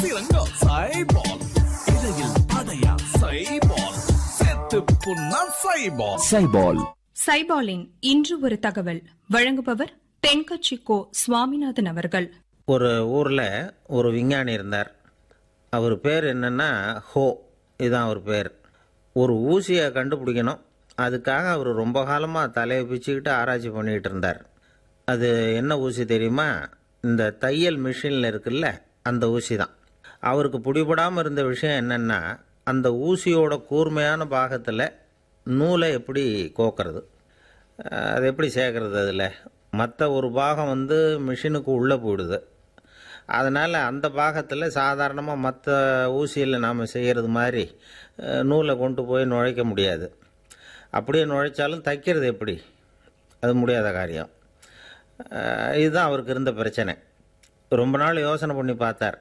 திரங்கா சைபால் இடையில் அடையா சைபால் செத்து புண்ணா சைபால் சைபால் சைபாலின் இன்று ஒரு தகவல் வழங்குபவர் தென்கட்சி கோ சுவாமிநாதன் அவர்கள் ஒரு ஊரில் ஒரு விஞ்ஞானி இருந்தார் அவர் பேர் என்னன்னா ஹோ இதுதான் அவர் பேர் ஒரு ஊசியை கண்டுபிடிக்கணும் அதுக்காக அவர் ரொம்ப காலமாக தலையை பிச்சுக்கிட்டு ஆராய்ச்சி பண்ணிக்கிட்டு இருந்தார் அது என்ன ஊசி தெரியுமா இந்த தையல் மிஷினில் இருக்குல்ல அந்த ஊசி தான் அவருக்கு பிடிபடாமல் இருந்த விஷயம் என்னென்னா அந்த ஊசியோட கூர்மையான பாகத்தில் நூலை எப்படி கோக்கிறது அஹ் அது எப்படி சேர்க்கறது அதில் மற்ற ஒரு பாகம் வந்து மிஷினுக்கு உள்ளே போயிடுது அதனால் அந்த பாகத்தில் சாதாரணமாக மற்ற ஊசியில் நாம் செய்கிறது மாதிரி அஹ், நூலை கொண்டு போய் நுழைக்க முடியாது அப்படியே நுழைச்சாலும் தைக்கிறது எப்படி அது முடியாத காரியம் அஹ், இதுதான் அவருக்கு இருந்த பிரச்சனை ரொம்ப நாள் யோசனை பண்ணி பார்த்தார்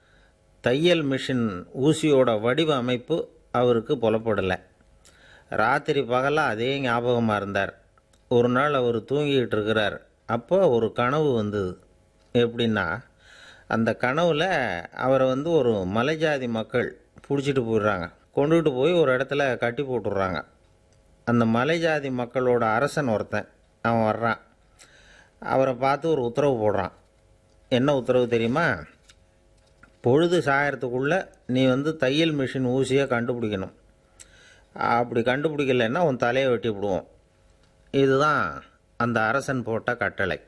தையல் மிஷின் ஊசியோட வடிவ அமைப்பு அவருக்கு புலப்படலை ராத்திரி பகலாக அதே ஞாபகமாக இருந்தார் ஒரு நாள் அவர் தூங்கிக்கிட்டு இருக்கிறார் அப்போ ஒரு கனவு வந்தது எப்படின்னா அந்த கனவுல அவரை வந்து ஒரு மலைஜாதி மக்கள் பிடிச்சிட்டு போயிடுறாங்க கொண்டுகிட்டு போய் ஒரு இடத்துல கட்டி போட்டுடுறாங்க அந்த மலைஜாதி மக்களோட அரசன் ஒருத்தன் அவன் வர்றான் அவரை பார்த்து ஒரு உத்தரவு போடுறான் என்ன உத்தரவு தெரியுமா பொழுது சாயறதுக்குள்ள நீ வந்து தையல் மிஷின் ஊசியை கண்டுபிடிக்கணும் அப்படி கண்டுபிடிக்கலைன்னா உன் தலையை வெட்டி விடுவோம் இதுதான் அந்த அரசன் போட்ட கட்டளை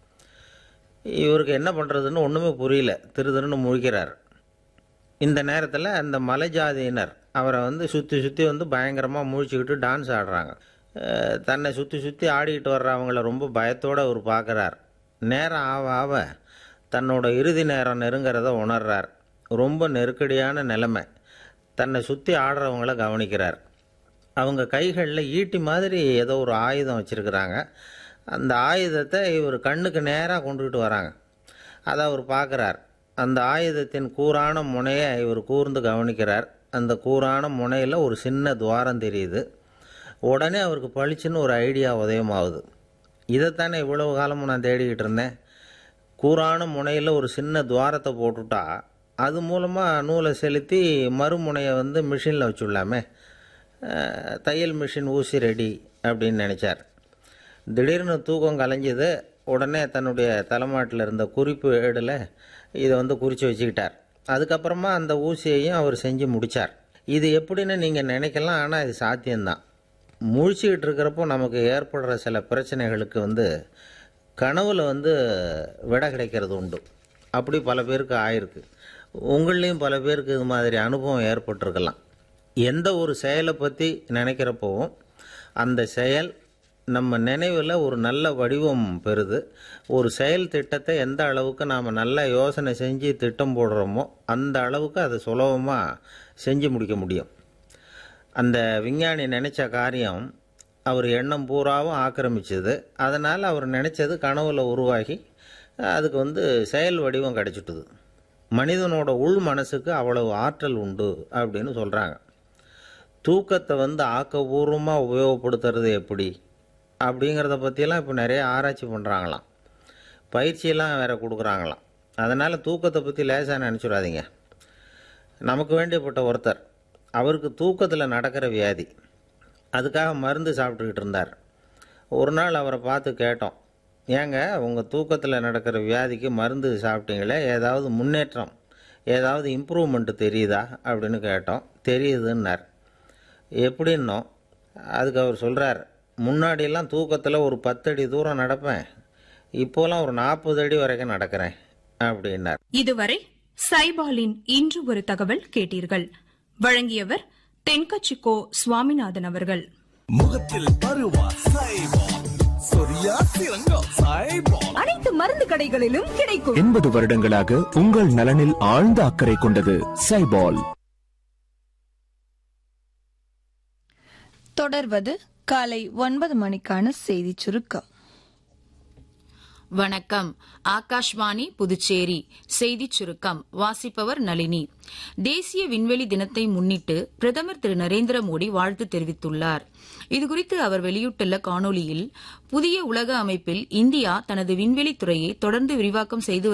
இவருக்கு என்ன பண்ணுறதுன்னு ஒன்றுமே புரியல திரு திருன்னு முழிக்கிறார் இந்த நேரத்தில் அந்த மலைஜாதியினர் அவரை வந்து சுற்றி சுற்றி வந்து பயங்கரமாக முழிச்சுக்கிட்டு டான்ஸ் ஆடுறாங்க அஹ் தன்னை சுற்றி சுற்றி ஆடிக்கிட்டு வர்றவங்கள ரொம்ப பயத்தோடு அவர் பார்க்குறார் நேரம் ஆவ ஆவ தன்னோட இறுதி நேரம் நெருங்கிறத உணர்றார் ரொம்ப நெருக்கடியான நிலைமை தன்னை சுற்றி ஆடுறவங்கள கவனிக்கிறார் அவங்க கைகளில் ஈட்டி மாதிரி ஏதோ ஒரு ஆயுதம் வச்சுருக்கிறாங்க அந்த ஆயுதத்தை இவர் கண்ணுக்கு நேராக கொண்டுகிட்டு வராங்க அதை அவர் பார்க்குறார் அந்த ஆயுதத்தின் கூரான முனையை இவர் கூர்ந்து கவனிக்கிறார் அந்த கூரான முனையில் ஒரு சின்ன துவாரம் தெரியுது உடனே அவருக்கு பளிச்சுன்னு ஒரு ஐடியா உதயமாகுது இதைத்தானே இவ்வளவு காலமும் நான் தேடிக்கிட்டு இருந்தேன் கூரான முனையில் ஒரு சின்ன துவாரத்தை போட்டுட்டா அது மூலமாக நூலை செலுத்தி மறுமுனையை வந்து மிஷினில் வச்சுடலாமே அஹ், தையல் மிஷின் ஊசி ரெடி அப்படின்னு நினச்சார் திடீர்னு தூக்கம் கலைஞ்சது உடனே தன்னுடைய தலைமாட்டில் இருந்த குறிப்பு ஏடில் இதை வந்து குறித்து வச்சுக்கிட்டார் அதுக்கப்புறமா அந்த ஊசியையும் அவர் செஞ்சு முடித்தார் இது எப்படின்னு நீங்கள் நினைக்கலாம் ஆனால் இது சாத்தியம்தான் முழிச்சுக்கிட்டு இருக்கிறப்போ நமக்கு ஏற்படுற சில பிரச்சனைகளுக்கு வந்து கனவுல வந்து விடை கிடைக்கிறது உண்டு அப்படி பல பேருக்கு ஆயிருக்கு உங்களையும் பல பேருக்கு இது மாதிரி அனுபவம் ஏற்பட்டிருக்கலாம் எந்த ஒரு செயலை பற்றி நினைக்கிறப்போவும் அந்த செயல் நம்ம நினைவில் ஒரு நல்ல வடிவம் பெறுது ஒரு செயல் திட்டத்தை எந்த அளவுக்கு நாம் நல்ல யோசனை செஞ்சு திட்டம் போடுறோமோ அந்த அளவுக்கு அதை சுலபமாக செஞ்சு முடிக்க முடியும் அந்த விஞ்ஞானி நினைச்ச காரியம் அவர் எண்ணம் பூராவும் ஆக்கிரமிச்சது அதனால் அவர் நினைச்சது கனவுல உருவாகி அதுக்கு வந்து செயல் வடிவம் கிடைச்சிட்டுது மனிதனோட உள் மனசுக்கு அவ்வளவு ஆற்றல் உண்டு அப்படின்னு சொல்கிறாங்க தூக்கத்தை வந்து ஆக்கபூர்வமாக உபயோகப்படுத்துறது எப்படி அப்படிங்கிறத பற்றியெல்லாம் இப்போ நிறைய ஆராய்ச்சி பண்ணுறாங்களாம் பயிற்சியெல்லாம் வேற கொடுக்குறாங்களாம் அதனால் தூக்கத்தை பற்றி லேசாக நினச்சிடாதீங்க நமக்கு வேண்டியப்பட்ட ஒருத்தர் அவருக்கு தூக்கத்தில் நடக்கிற வியாதி அதுக்காக மருந்து சாப்பிட்டுக்கிட்டு இருந்தார் ஒரு நாள் அவரை பார்த்து கேட்டோம் ஏங்க உங்கள் தூக்கத்தில் நடக்கிற வியாதிக்கு மருந்து சாப்பிட்டீங்களே ஏதாவது முன்னேற்றம் ஏதாவது இம்ப்ரூவ்மெண்ட் தெரியுதா அப்படின்னு கேட்டோம் தெரியுதுன்னார் எப்படின்னோம் அதுக்கு அவர் சொல்கிறார் முன்னாடியெல்லாம் தூக்கத்தில் ஒரு பத்தடி தூரம் நடப்பேன் இப்போலாம் ஒரு நாற்பது அடி வரைக்கும் நடக்கிறேன் அப்படின்னார் இதுவரை சைபாலின் இன்று ஒரு தகவல் கேட்டீர்கள் வழங்கியவர் தென்கட்சி கோ சுவாமிநாதன் அவர்கள் முகத்தில் பருவா சைபால் சொரியா திரங்கா சைபால் அனைத்து மருந்து கடைகளிலும் கிடைக்கும் எண்பது வருடங்களாக உங்கள் நலனில் ஆழ்ந்த அக்கறை கொண்டது சைபால் தொடர்வது காலை ஒன்பது மணிக்கான செய்தி சுருக்கம் வணக்கம் ஆகாஷ்வாணி புதுச்சேரி செய்திச் சுருக்கம் வாசிப்பவர் நளினி தேசிய விண்வெளி தினத்தை முன்னிட்டு பிரதமர் திரு நரேந்திர மோடி வாழ்த்து தெரிவித்துள்ளார் இதுகுறித்து அவர் வெளியிட்டுள்ள காணொலியில் புதிய உலக அமைப்பில் இந்தியா தனது விண்வெளித் துறையை தொடர்ந்து விரிவாக்கம் செய்து